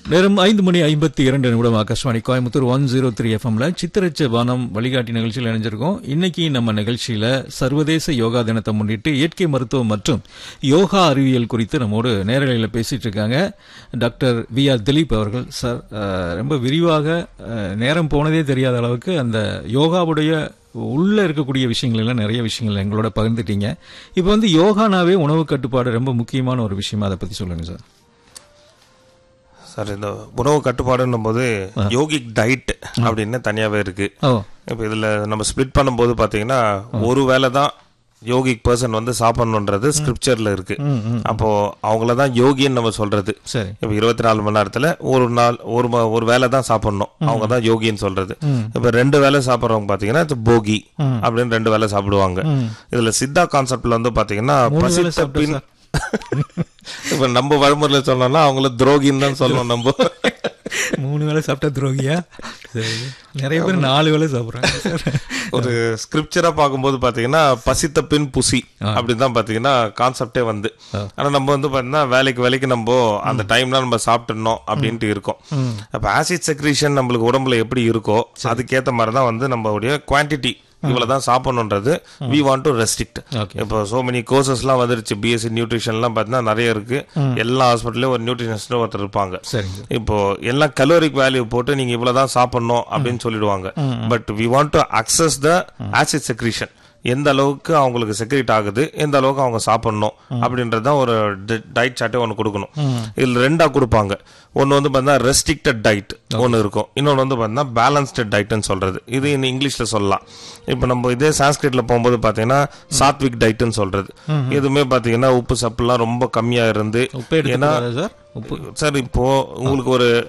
நேரம் ஐந்து மணி ஐம்பத்தி இரண்டு நிமிடம் Akashvani Coimbatore one zero three எஃப்எம்ல சித்திரச்ச வானம் வழிகாட்டி நிகழ்ச்சியில் இணைஞ்சிருக்கோம் இன்னைக்கு நம்ம நிகழ்ச்சியில சர்வதேச யோகா தினத்தை முன்னிட்டு இயற்கை மருத்துவம் மற்றும் யோகா அறிவியல் குறித்து நம்மோடு நேரலையில் பேசிட்டு இருக்காங்க டாக்டர் வி ஆர் திலீப் அவர்கள் சார் அஹ், ரொம்ப விரிவாக அஹ், நேரம் போனதே தெரியாத அளவுக்கு அந்த யோகாவுடைய உள்ள இருக்கக்கூடிய விஷயங்கள் எல்லாம் நிறைய விஷயங்கள் எங்களோட பகிர்ந்துட்டீங்க இப்போ வந்து யோகானாவே உணவு கட்டுப்பாடு ரொம்ப முக்கியமான ஒரு விஷயமா அதை பத்தி சொல்லுங்க சார் சார் இந்த உணவு கட்டுப்பாடுன்னும் போது யோகிக் டயட் அப்படின்னு தனியாவே இருக்கு ஓ இப்போ இதுல நம்ம ஸ்ப்ளிட் பண்ணும்போது பாத்தீங்கன்னா ஒரு வேளை தான் யோகிக் பர்சன் வந்து சாப்பிடணுன்றது ஸ்கிரிப்சர்ல இருக்கு அப்போ அவங்கள தான் யோகின்னு நம்ம சொல்றது சரி இப்போ இருபத்தி நாலு மணி நேரத்துல ஒரு நாள் ஒரு ம- ஒரு வேளை தான் சாப்பிடணும் அவங்க தான் யோகின்னு சொல்றது இப்போ ரெண்டு வேளை சாப்பிட்றவங்க பாத்தீங்கன்னா இது போகி அப்படின்னு ரெண்டு வேளை சாப்பிடுவாங்க இதுல சித்தா கான்செப்ட்ல வந்து பாத்தீங்கன்னா மூணு வேளை பசித்த சாப்பிட்டா பின் இப்ப நம்ம வழிமுறையில சொன்னோம்னா அவங்கள துரோகின்னு தான் சொல்லணும் நம்ம மூணு வேளை சாப்பிட்டா துரோகியா சரி நிறைய பேர் நாலு வேளை சாப்பிட்றாங்க சார் ஒரு ஸ்கிரிப்சரா பார்க்கும்போது பாத்தீங்கன்னா பசித்த பின் புசி அப்படின்னு தான் பாத்தீங்கன்னா கான்செப்டே வந்து ஆனா நம்ம வந்து பாத்தீங்கன்னா வேலைக்கு வேலைக்கு நம்ம அந்த டைம்ல நம்ம சாப்பிட்டுனோம் அப்படின்ட்டு இருக்கோம் அப்ப ஆசிட் செக்ரீஷன் நம்மளுக்கு உடம்புல எப்படி இருக்கோ அதுக்கேத்த மாதிரி தான் வந்து நம்மளுடைய குவான்டிட்டி இவ்வளவுதான் சாப்பிடணுன்றது we want to restrict Okay. இப்போ சோ மெனி கோர்சஸ்லாம் வந்துருச்சு பிஎஸ்சி நியூட்ரிஷன்லாம் பார்த்தீங்கன்னா நிறைய இருக்கு எல்லா ஹாஸ்பிட்டலையும் ஒரு நியூட்ரிஷனிஸ்ட் ஒருத்தர் இருப்பாங்க சரிங்க சார் இப்போ எல்லாம் கலோரிக் வேல்யூ போட்டு நீங்க இவ்வளவுதான் சாப்பிடணும் அப்படின்னு சொல்லிடுவாங்க but we want to access the acid secretion எந்த அளவுக்கு அவங்களுக்கு செக்ரேட் ஆகுது எந்த அளவுக்கு அவங்க சாப்பிடணும் அப்படின்றது தான் ஒரு டயட் சார்ட்டே ஒன்று கொடுக்கணும் இதுல ரெண்டா கொடுப்பாங்க ஒன்று வந்து பார்த்தீங்கன்னா ரெஸ்ட்ரிக்டட் டயட் ஒன்று இருக்கும் இன்னொன்று வந்து பார்த்தீங்கன்னா பேலன்ஸ்டு டயட்னு சொல்றது இது இன்னும் இங்கிலீஷ்ல சொல்லலாம் இப்போ நம்ம இதே சான்ஸ்கிரிட்ல போகும்போது பார்த்தீங்கன்னா சாத்விக் டயட்னு சொல்றது எதுவுமே பார்த்தீங்கன்னா உப்பு சப்புலாம் ரொம்ப கம்மியா இருந்து உப்பு எடுத்துக்கூடாதா சார் உப்பு சார் இப்போ உங்களுக்கு ஒரு